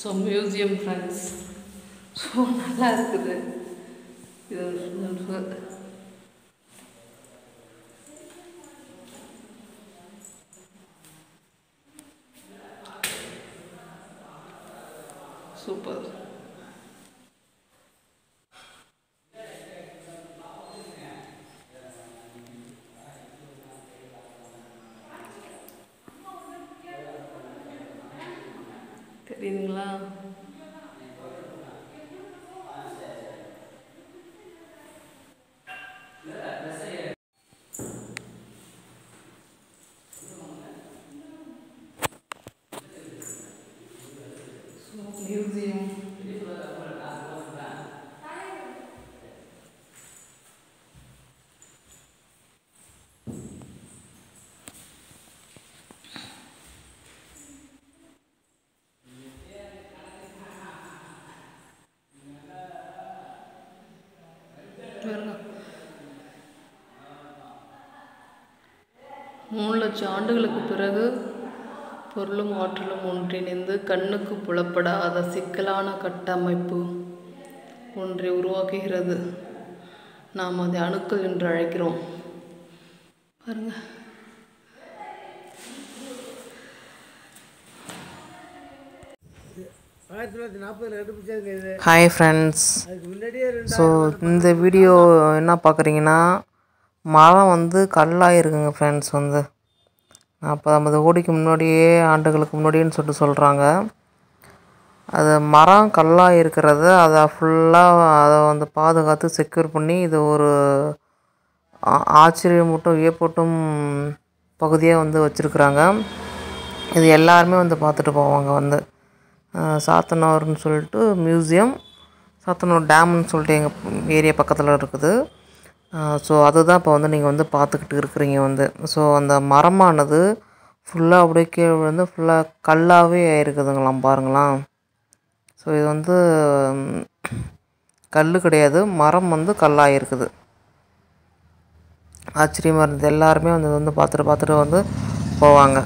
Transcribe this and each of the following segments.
So museum friends so நல்லா இருக்குது இது ஒரு- சூப்பர் தெரியுதுங்களா ஸோ மியூசியம் பாருங்க. மூணு லட்சம் ஆண்டுகளுக்கு பிறகு பொருளும் ஆற்றலும் ஒன்றிணைந்து கண்ணுக்கு புலப்படாத சிக்கலான கட்டமைப்பு ஒன்றை உருவாக்குகிறது நாம் அதை அணுக்கள் என்று அழைக்கிறோம் பாருங்க ஆயிரத்தி தொள்ளாயிரத்தி நாற்பதில் கண்டுபிடிச்சதுங்க இது ஹாய் ஃப்ரெண்ட்ஸ் அதுக்கு முன்னாடியே ரெண்டு ஸோ இந்த வீடியோ என்ன பார்க்குறீங்கன்னா மரம் வந்து கல்லாக இருக்குங்க ஃப்ரெண்ட்ஸ் வந்து அப்போ ஐம்பது கோடிக்கு முன்னாடியே ஆண்டுகளுக்கு முன்னாடின்னு சொல்லிட்டு சொல்கிறாங்க அது மரம் கல்லாக இருக்கிறத அதை ஃபுல்லாக அதை வந்து பாதுகாத்து செக்யூர் பண்ணி இது ஒரு ஆ- ஆச்சரியமூட்டும் வியப்பூட்டும் பகுதியாக வந்து வச்சுருக்குறாங்க இது எல்லாருமே வந்து பார்த்துட்டு போவாங்க வந்து அஹ் சாத்தனூர்னு சொல்லிட்டு மியூசியம் சாத்தனூர் டேம்னு சொல்லிட்டு எங்கள் ஏரியா பக்கத்தில் இருக்குது ஸோ அதுதான் இப்போ வந்து நீங்கள் வந்து பார்த்துக்கிட்டு இருக்கிறீங்க வந்து ஸோ அந்த மரமானது ஃபுல்லாக அப்படியே கீழே விழுந்து ஃபுல்லாக கல்லாகவே இருக்குதுங்களாம் பாருங்களாம் ஸோ இது வந்து கல் கிடையாது மரம் வந்து கல்லாக இருக்குது ஆச்சரியமாக இருந்தது எல்லாருமே வந்து இதை வந்து பார்த்துட்டு பார்த்துட்டு வந்து போவாங்க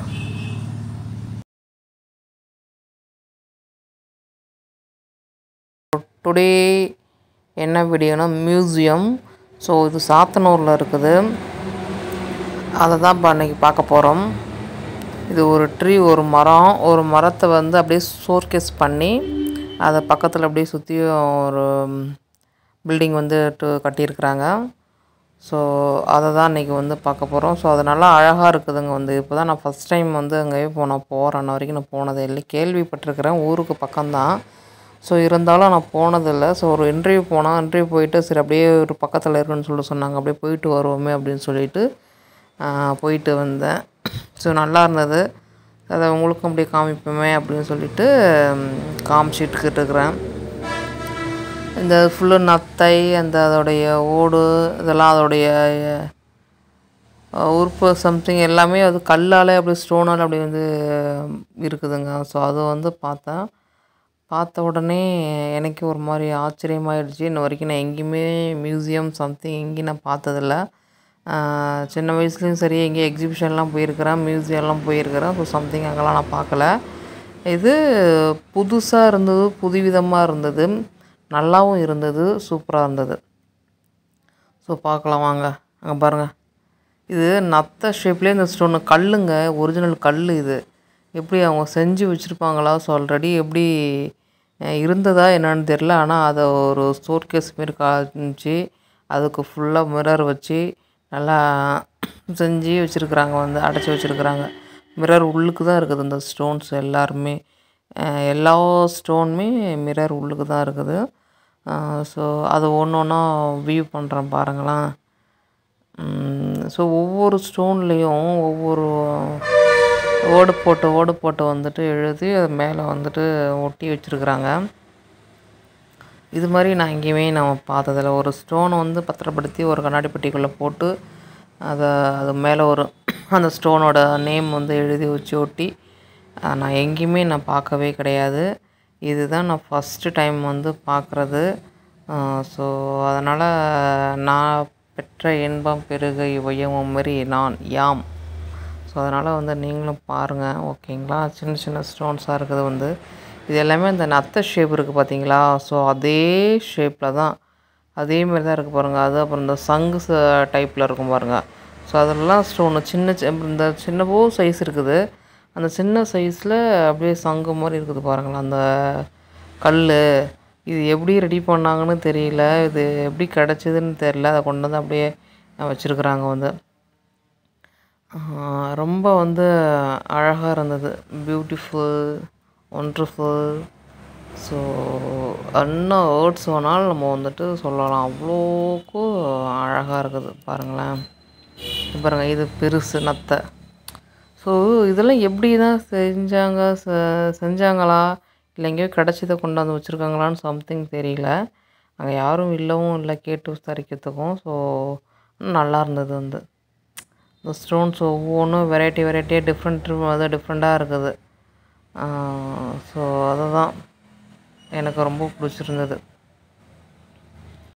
டுடே என்ன வீடியோனா மியூசியம் ஸோ இது சாத்தனூரில் இருக்குது அதை தான் இப்போ அன்றைக்கி பார்க்க போகிறோம் இது ஒரு ட்ரீ ஒரு மரம் ஒரு மரத்தை வந்து அப்படியே ஷோர்கேஸ் பண்ணி அதை பக்கத்தில் அப்படியே சுற்றியும் ஒரு பில்டிங் வந்து டு- கட்டியிருக்கிறாங்க ஸோ அதை தான் இன்றைக்கி வந்து பார்க்க போகிறோம் ஸோ அது நல்லா அழகாக இருக்குதுங்க வந்து இப்போ தான் நான் ஃபஸ்ட் டைம் வந்து அங்கேயே போனேன் போகிறேன் அன்ன வரைக்கும் நான் போனதே இல்லை கேள்விப்பட்டிருக்கிறேன் ஊருக்கு பக்கம்தான் ஸோ இருந்தாலும் நான் போனதில்லை ஸோ ஒரு இன்டர்வியூ போனால் இன்டர்வியூ போயிட்டு சரி அப்படியே ஒரு பக்கத்தில் இருக்குன்னு சொல்லிட்டு சொன்னாங்க அப்படியே போயிட்டு வருவோமே அப்படின்னு சொல்லிட்டு ஆஹ், போயிட்டு வந்தேன் ஸோ நல்லா இருந்தது அதை உங்களுக்கும் அப்படியே காமிப்போமே அப்படின்னு சொல்லிட்டு ம், காமிச்சிட்டுக்கிட்டு இருக்கிறேன் இந்த ஃபுல்லு நத்தை அந்த அதோடைய ஓடு இதெல்லாம் அதோடைய அஹ், உறுப்பு சம்திங் எல்லாமே அது கல்லால் அப்படி ஸ்டோனால் அப்படி வந்து இருக்குதுங்க ஸோ அது வந்து பார்த்தேன் பார்த்த உடனே எனக்கு ஒரு மாதிரி ஆச்சரியமாயிடுச்சு இன்ன வரைக்கும் நான் எங்கேயுமே மியூசியம் சம்திங் எங்கேயும் நான் பார்த்ததில்ல ஆஹ், சின்ன வயசுலேயும் சரி எங்கேயும் எக்ஸிபிஷன்லாம் போயிருக்கிறேன் மியூசியம்லாம் போயிருக்கிறேன் ஸோ சம்திங் அங்கெல்லாம் நான் பார்க்கல இது புதுசாக இருந்தது புதுவிதமாக இருந்தது நல்லாவும் இருந்தது சூப்பராக இருந்தது ஸோ பார்க்கலாம் வாங்க அங்கே பாருங்கள் இது நத்த ஷேப்லேயே இந்த ஸ்டோனு கல்லுங்க ஒரிஜினல் கல் இது எப்படி அவங்க செஞ்சு வச்சுருப்பாங்களா ஸோ ஆல்ரெடி எப்படி அஹ், இருந்ததா என்னன்னு தெரில ஆனால் அதை ஒரு ஸ்டோர்கேஸ் மாரி காமிச்சு அதுக்கு ஃபுல்லாக மிரர் வச்சு நல்லா செஞ்சு வச்சுருக்குறாங்க வந்து அடைச்சி வச்சுருக்குறாங்க மிரர் உள்ளுக்கு தான் இருக்குது இந்த ஸ்டோன்ஸ் எல்லாருமே அஹ், எல்லா ஸ்டோனுமே மிரர் உள்ளுக்கு தான் இருக்குது ஸோ அது ஒன்று ஒன்றா வியூ பண்ணுறேன் பாருங்களேன் ஸோ ஒவ்வொரு ஸ்டோன்லேயும் ஒவ்வொரு ஓடு போட்டு ஓடு போட்டு வந்துட்டு எழுதி அது மேலே வந்துட்டு ஒட்டி வச்சுருக்குறாங்க இது மாதிரி நான் எங்கேயுமே நான் பார்த்ததில்ல ஒரு ஸ்டோனை வந்து பத்திரப்படுத்தி ஒரு கண்ணாடி பெட்டிக்குள்ளே போட்டு அதை அது மேலே ஒரு அந்த ஸ்டோனோட நேம் வந்து எழுதி வச்சு ஒட்டி அஹ், நான் எங்கேயுமே நான் பார்க்கவே கிடையாது இதுதான் நான் ஃபஸ்ட்டு டைம் வந்து பார்க்குறது ஸோ அதனால் நான் பெற்ற இன்பம் பெருக இவையவும் மாரி நான் யாம் ஸோ அதனால் வந்து நீங்களும் பாருங்கள் ஓகேங்களா சின்ன சின்ன ஸ்டோன்ஸாக இருக்குது வந்து இது எல்லாமே அந்த நத்தை ஷேப் இருக்குது பார்த்தீங்களா ஸோ அதே ஷேப்பில் தான் அதே மாதிரி தான் இருக்குது பாருங்கள் அது அப்புறம் இந்த சங்கு டைப்பில் இருக்கும் பாருங்கள் ஸோ அதெல்லாம் ஸ்டோனு சின்ன சி- இந்த சின்னவோ சைஸ் இருக்குது அந்த சின்ன சைஸில் அப்படியே சங்கு மாதிரி இருக்குது பாருங்களேன் அந்த கல் இது எப்படி ரெடி பண்ணாங்கன்னு தெரியல இது எப்படி கிடச்சிதுன்னு தெரியல அதை கொண்டு வந்து அப்படியே வச்சுருக்குறாங்க வந்து ஆஹ் ரொம்ப வந்து அழகாக இருந்தது பியூட்டிஃபுல் ஒண்டர்ஃபுல் ஸோ என்ன வேர்ட்ஸ் வேணாலும் நம்ம வந்துட்டு சொல்லலாம் அவ்வளோக்கு அழகாக இருக்குது பாருங்களேன் இது பாருங்க இது பெருசு நத்தை ஸோ இதெல்லாம் எப்படி தான் செஞ்சாங்க செ- செஞ்சாங்களா இல்லை எங்கேயோ கிடச்சதை கொண்டாந்து வச்சுருக்காங்களான்னு சம்திங் தெரியல அங்கே யாரும் இல்லவும் இல்லை கேட்டு விசாரிக்கிறதுக்கும் ஸோ நல்லா இருந்தது வந்து இந்த ஸ்டோன்ஸ் ஒவ்வொன்றும் வெரைட்டி வெரைட்டியாக டிஃப்ரெண்ட் அது டிஃப்ரெண்ட்டாக இருக்குது ஸோ அதுதான் எனக்கு ரொம்ப பிடிச்சிருந்தது